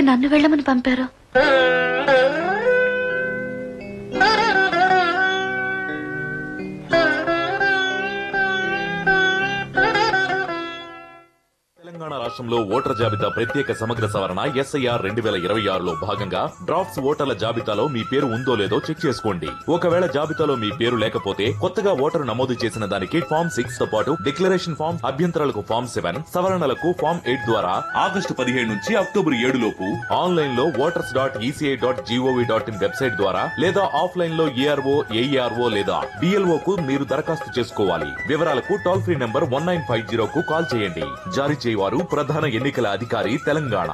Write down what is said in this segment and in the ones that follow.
ఎక్కడికి నన్ను వెళ్ళమని పంపారు తెలంగాణ రాష్ట్రంలో ఓటర్ల జాబితా ప్రత్యేక సమగ్ర సవరణ ఎస్ఐఆర్ రెండు వేల ఇరవై ఆరులో భాగంగా డ్రాఫ్ట్స్ ఓటర్ల జాబితాలో మీ పేరు ఉందో లేదో చెక్ చేసుకోండి ఒకవేళ జాబితాలో మీ పేరు లేకపోతే కొత్తగా ఓటరు నమోదు చేసిన దానికి ఫామ్ సిక్స్ తో పాటు డిక్లరేషన్ ఫామ్ అభ్యంతరాలకు ఫామ్ సెవెన్ సవరణలకు ఫామ్ ఎయిట్ ద్వారా ఆగస్టు పదిహేడు నుంచి అక్టోబర్ ఏడు లోపు ఆన్లైన్ లో voters dot ECI dot G O V dot in website ద్వారా లేదా ఆఫ్లైన్ లో ఏఆర్ఓ ఏఈఆర్ఓ లేదా డిఎల్ఓ కు మీరు దరఖాస్తు చేసుకోవాలి వివరాలకు toll free number one nine five zero కు కాల్ చేయండి జారీ చేయవారు ప్రధాన ఎన్నికల అధికారి తెలంగాణ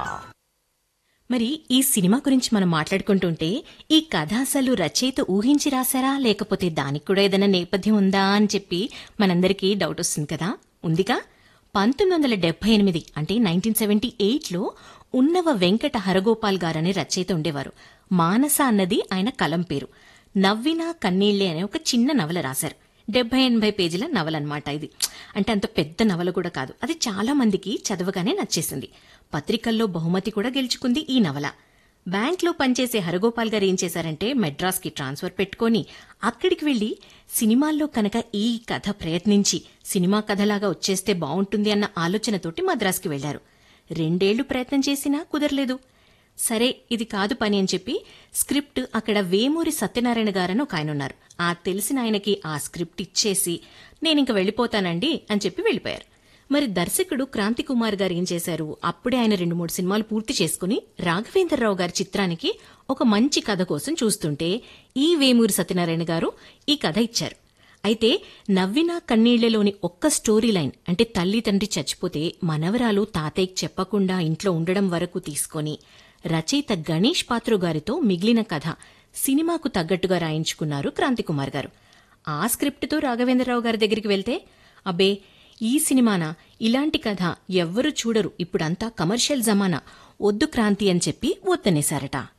మరి ఈ సినిమా గురించి మనం మాట్లాడుకుంటుంటే ఈ కథ అసలు రచయిత ఊహించి రాశారా లేకపోతే దానికి కూడా ఏదైనా నేపథ్యం ఉందా అని చెప్పి మనందరికీ డౌట్ వస్తుంది కదా ఉందిగా పంతొమ్మిది వందల డెబ్బై ఎనిమిది అంటే నైన్టీన్ సెవెంటీ ఎయిట్లో ఉన్నవ వెంకట హరగోపాల్ గారనే రచయిత ఉండేవారు మానస అన్నది ఆయన కలం పేరు నవ్వినా కన్నీళ్లే అనే ఒక చిన్న నవల రాశారు డెబ్బై ఎనభై పేజీల నవల అనమాట ఇది అంటే అంత పెద్ద నవల కూడా కాదు అది చాలా మందికి చదవగానే నచ్చేసింది పత్రికల్లో బహుమతి కూడా గెలుచుకుంది ఈ నవల బ్యాంక్లో పనిచేసే హరగోపాల్ గారు ఏం చేశారంటే మెడ్రాస్కి ట్రాన్స్ఫర్ పెట్టుకొని అక్కడికి వెళ్లి సినిమాల్లో కనుక ఈ కథ ప్రయత్నించి సినిమా కథలాగా వచ్చేస్తే బావుంటుంది అన్న ఆలోచనతోటి మద్రాస్కి వెళ్లారు రెండేళ్లు ప్రయత్నం చేసినా కుదరలేదు సరే ఇది కాదు పని అని చెప్పి స్క్రిప్ట్ అక్కడ వేమూరి సత్యనారాయణ గారని ఒక ఆయన ఉన్నారు ఆ తెలిసిన ఆయనకి ఆ స్క్రిప్ట్ ఇచ్చేసి నేనింక వెళ్ళిపోతానండి అని చెప్పి వెళ్ళిపోయారు మరి దర్శకుడు క్రాంతి కుమార్ గారు ఏం చేశారు అప్పుడే ఆయన రెండు మూడు సినిమాలు పూర్తి చేసుకుని రాఘవేంద్రరావు గారి చిత్రానికి ఒక మంచి కథ కోసం చూస్తుంటే ఈ వేమూరి సత్యనారాయణ గారు ఈ కథ ఇచ్చారు అయితే నవ్విన కన్నీళ్లలోని ఒక్క స్టోరీ లైన్ అంటే తల్లి తండ్రి చచ్చిపోతే మనవరాలు తాతయ్యకి చెప్పకుండా ఇంట్లో ఉండడం వరకు తీసుకొని రచయిత గణేష్ పాత్రు గారితో మిగిలిన కథ సినిమాకు తగ్గట్టుగా రాయించుకున్నారు క్రాంతికుమార్ గారు ఆ స్క్రిప్ట్తో రాఘవేంద్రరావు గారి దగ్గరికి వెళ్తే అబ్బే ఈ సినిమానా ఇలాంటి కథ ఎవ్వరూ చూడరు ఇప్పుడంతా కమర్షియల్ జమానా వద్దు క్రాంతి అని చెప్పి వద్దనేశారట